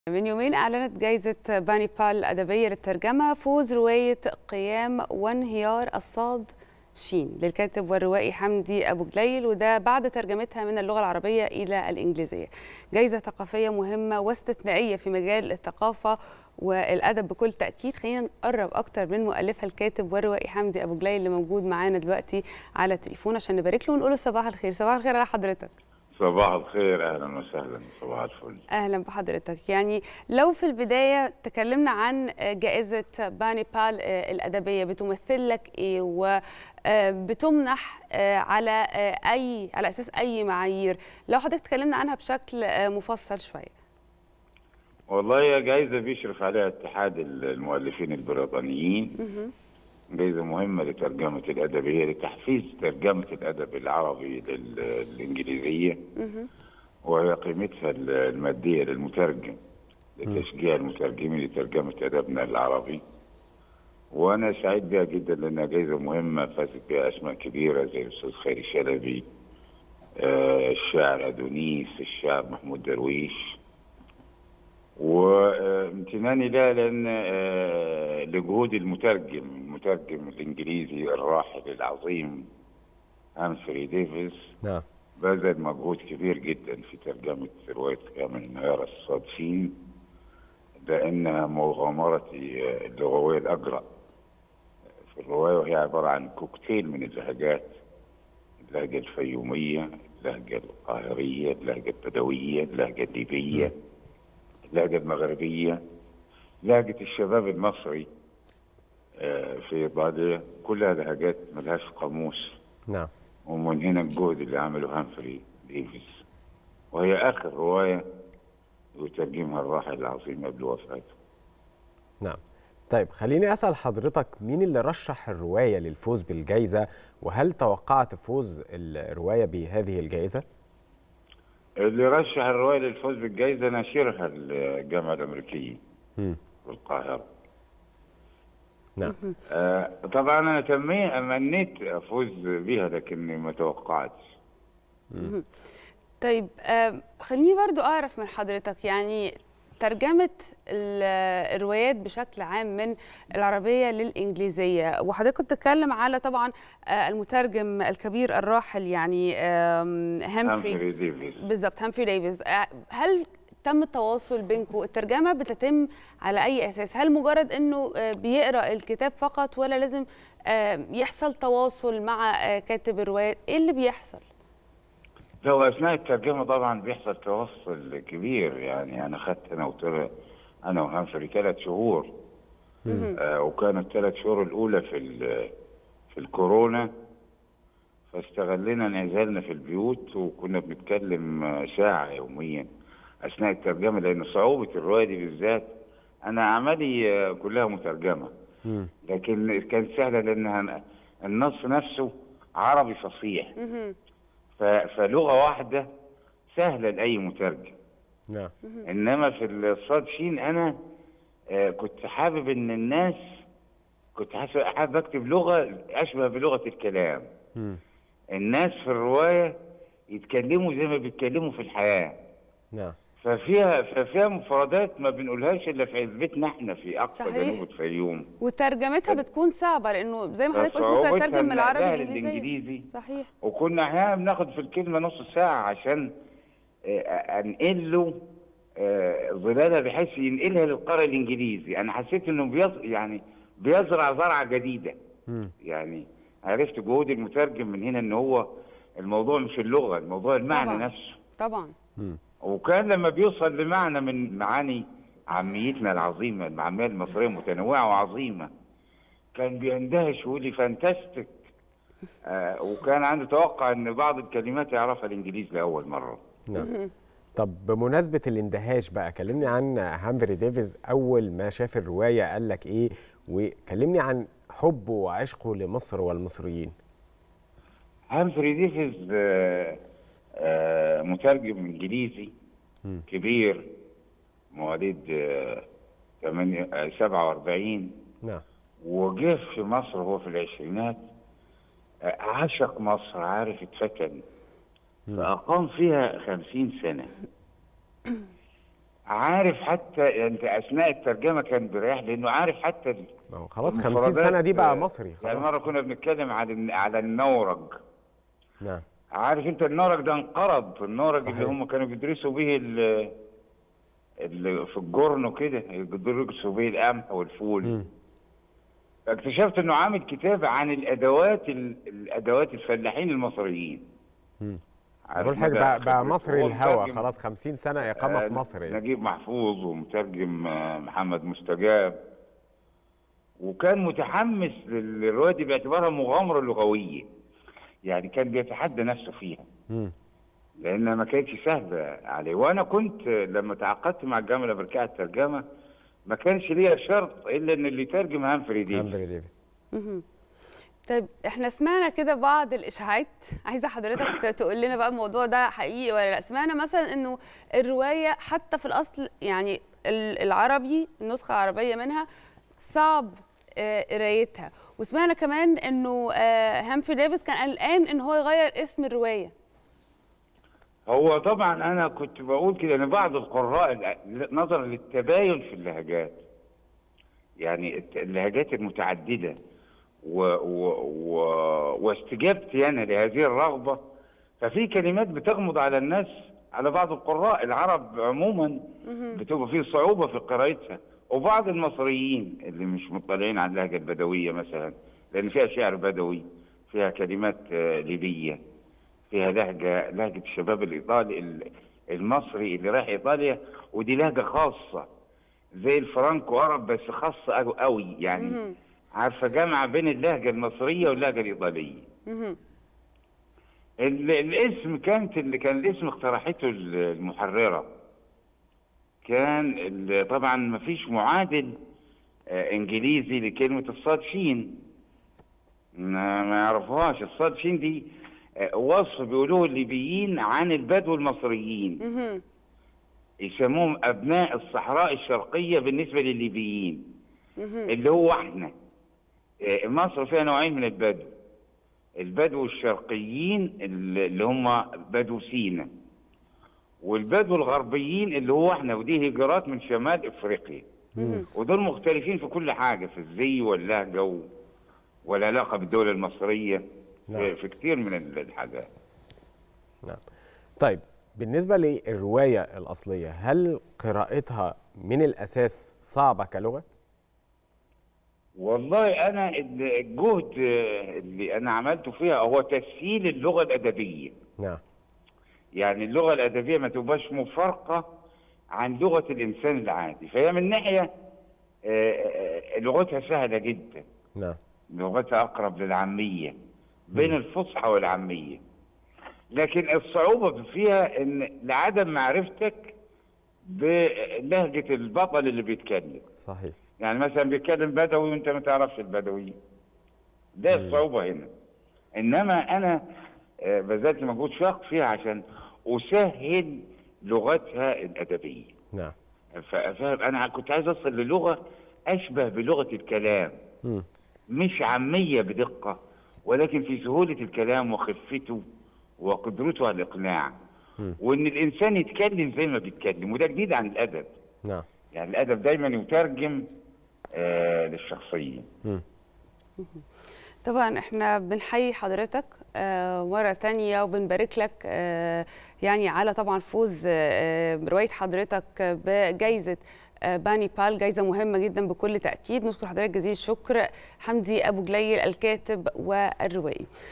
من يومين أعلنت جائزة باني بال الأدبية للترجمة فوز رواية قيام وانهيار الصاد شين للكاتب والروائي حمدي أبو جليل وده بعد ترجمتها من اللغة العربية إلى الإنجليزية جائزة ثقافية مهمة واستثنائية في مجال الثقافة والأدب بكل تأكيد خلينا نقرب أكتر من مؤلفها الكاتب والروائي حمدي أبو جليل اللي موجود معانا دلوقتي على التليفون عشان نبارك له ونقول له صباح الخير صباح الخير على حضرتك صباح الخير اهلا وسهلا صباح الفل اهلا بحضرتك يعني لو في البدايه تكلمنا عن جائزه باني بال الادبيه بتمثل لك ايه وبتمنح على اي على اساس اي معايير لو حضرتك تكلمنا عنها بشكل مفصل شويه والله هي جائزه بيشرف عليها اتحاد المؤلفين البريطانيين جائزة مهمة لترجمة الأدبية لتحفيز ترجمة الأدب العربي للإنجليزية وهي قيمتها المادية للمترجم لتشجيع المترجمين لترجمة أدبنا العربي وأنا سعيد بها جدا لأنها جائزة مهمة فازت بها أسماء كبيرة زي الأستاذ خيري شلبي آه الشاعر أدونيس الشاعر محمود درويش وامتناني لها لان لجهود المترجم المترجم الانجليزي الراحل العظيم هامفري ديفيس نعم بذل مجهود كبير جدا في ترجمه روايه قيام النهار الصادفين لانها مغامرتي اللغويه الاجرأ في الروايه وهي عباره عن كوكتيل من اللهجات اللهجه الفيوميه اللهجه القاهريه اللهجه البدويه اللهجه الليبيه اللهجة المغربية لهجة الشباب المصري في بعضها كلها لهجات ملهاش قاموس نعم ومن هنا الجهد اللي عمله هامفري ديفيس وهي آخر رواية يترجمها الراحل العظيم قبل وفاته نعم طيب خليني أسأل حضرتك مين اللي رشح الرواية للفوز بالجائزة وهل توقعت فوز الرواية بهذه الجائزة؟ اللي رشح الرواية للفوز بالجائزة ناشرها الجامعة الأمريكية مم. في القاهرة نعم آه طبعا أنا تمي أمنيت أفوز بها لكني ما توقعتش طيب آه خليني برضو أعرف من حضرتك يعني ترجمة الروايات بشكل عام من العربية للإنجليزية وحضرتك كنت بتتكلم على طبعا المترجم الكبير الراحل يعني هامفري ديفيس بالظبط هامفري ديفيس هل تم التواصل بينكم الترجمة بتتم على أي أساس هل مجرد أنه بيقرأ الكتاب فقط ولا لازم يحصل تواصل مع كاتب الروايات إيه اللي بيحصل؟ لو اثناء الترجمه طبعا بيحصل تواصل كبير يعني انا خدت انا وترى انا وهامفري ثلاث شهور آه وكانت الثلاث شهور الاولى في في الكورونا فاستغلينا انعزالنا في البيوت وكنا بنتكلم ساعه يوميا اثناء الترجمه لان صعوبه الروايه دي بالذات انا اعمالي كلها مترجمه لكن كانت سهله لانها النص نفسه عربي فصيح فلغه واحده سهله لاي مترجم نعم انما في الصاد شين انا آه كنت حابب ان الناس كنت حابب اكتب لغه اشبه بلغه الكلام مم. الناس في الروايه يتكلموا زي ما بيتكلموا في الحياه نعم ففيها ففيها مفردات ما بنقولهاش الا في عزبتنا احنا في اقصى صحيح. جنوب الفيوم وترجمتها بتكون صعبه لانه زي ما حضرتك قلت ممكن اترجم من العربي للإنجليزي. للانجليزي صحيح وكنا احيانا بناخد في الكلمه نص ساعه عشان انقل له ظلالها بحيث ينقلها للقارئ الانجليزي انا حسيت انه بيز يعني بيزرع زرعه جديده مم. يعني عرفت جهود المترجم من هنا ان هو الموضوع مش اللغه الموضوع المعنى طبعا. نفسه طبعا مم. وكان لما بيوصل لمعنى من معاني عاميتنا العظيمه العاميه المصريه متنوعه وعظيمه كان بيندهش ويقول لي فانتستيك آه وكان عنده توقع ان بعض الكلمات يعرفها الانجليز لاول مره نعم طب بمناسبة الاندهاش بقى كلمني عن هامفري ديفيز أول ما شاف الرواية قال لك إيه وكلمني عن حبه وعشقه لمصر والمصريين هامفري ديفيز آه آه مترجم انجليزي م. كبير مواليد آه 47 نعم وجه في مصر وهو في العشرينات عشق مصر عارف اتفتن فأقام فيها خمسين سنة عارف حتى انت اثناء الترجمه كان بيريح لانه عارف حتى ال- ما هو خلاص 50 المفردات، سنه دي بقى آه، مصري يعني خلاص مره كنا بنتكلم على الن- على النورج نعم عارف انت النورج ده انقرض النورج صحيح. اللي هم كانوا بيدرسوا به ال ال- في الجرن وكده يدرسوا به القمح والفول مم. اكتشفت انه عامل كتاب عن الادوات ال- الادوات الفلاحين المصريين مم. عارف بقول حاجه مدى بقى, بقى خبرته. مصري هو الهوى مترجم- خلاص 50 سنه اقامه آه، في مصر يعني. نجيب محفوظ ومترجم آه، محمد مستجاب وكان متحمس للروايه دي باعتبارها مغامره لغويه يعني كان بيتحدى نفسه فيها مم. لانها ما كانتش سهله عليه وانا كنت لما تعاقدت مع الجامعه الامريكيه على الترجمه ما كانش ليا شرط الا ان اللي يترجم هامفري ديفيس هامبري ديفيس مهم. طيب احنا سمعنا كده بعض الاشاعات عايزه حضرتك ت- تقول لنا بقى الموضوع ده حقيقي ولا لا سمعنا مثلا انه الروايه حتى في الاصل يعني ال- العربي النسخه العربيه منها صعب آه، قرايتها وسمعنا كمان انه آه، هامفري ديفيس كان قلقان ان هو يغير اسم الروايه هو طبعا انا كنت بقول كده ان بعض القراء ال- نظرا للتباين في اللهجات يعني الت- اللهجات المتعدده و و و واستجابتي انا لهذه الرغبه ففي كلمات بتغمض على الناس على بعض القراء العرب عموما بتبقى فيه صعوبه في قراءتها وبعض المصريين اللي مش مطلعين على اللهجه البدويه مثلا لان فيها شعر بدوي فيها كلمات آه، ليبيه فيها لهجه لهجه الشباب الايطالي ال- المصري اللي رايح ايطاليا ودي لهجه خاصه زي الفرانكو عرب بس خاصه أو- قوي يعني مهم. عارفه جامعه بين اللهجه المصريه واللهجه الايطاليه مهم. ال- الاسم كانت اللي كان الاسم اقترحته ال- المحرره كان ال- طبعا ما فيش معادل آه، انجليزي لكلمه الصاد شين ما ما يعرفوهاش الصاد شين دي آه، وصف بيقولوه الليبيين عن البدو المصريين مهم. يسموهم ابناء الصحراء الشرقيه بالنسبه للليبيين مهم. اللي هو احنا آه، مصر فيها نوعين من البدو البدو الشرقيين اللي اللي هم بدو سينا والبدو الغربيين اللي هو احنا ودي هجرات من شمال افريقيا مهم. ودول مختلفين في كل حاجه في الزي واللهجه و... والعلاقه بالدوله المصريه نعم. في, في كتير من ال- الحاجات نعم طيب بالنسبه للروايه الاصليه هل قراءتها من الاساس صعبه كلغه والله انا ال- الجهد آه، اللي انا عملته فيها هو تسهيل اللغه الادبيه نعم يعني اللغه الادبيه ما تبقاش مفارقه عن لغه الانسان العادي فهي من ناحيه آه، آه، لغتها سهله جدا نعم لغتها اقرب للعاميه بين الفصحى والعاميه لكن الصعوبه فيها ان لعدم معرفتك بلهجه البطل اللي بيتكلم صحيح يعني مثلا بيتكلم بدوي وانت ما تعرفش البدوي ده الصعوبه هنا انما انا آه، بذلت مجهود شاق فيها عشان اسهل لغتها الادبيه نعم ف- فانا كنت عايز اوصل للغه اشبه بلغه الكلام مم. مش عاميه بدقه ولكن في سهوله الكلام وخفته وقدرته على الاقناع مم. وان الانسان يتكلم زي ما بيتكلم وده جديد عن الادب نعم يعني الادب دايما يترجم آه للشخصيه مم. طبعا احنا بنحيي حضرتك آه، مرة تانية وبنبارك لك آه، يعني على طبعا فوز آه، رواية حضرتك بجائزة آه، باني بال جائزة مهمة جدا بكل تأكيد نشكر حضرتك جزيل الشكر حمدي أبو جليل الكاتب والروائي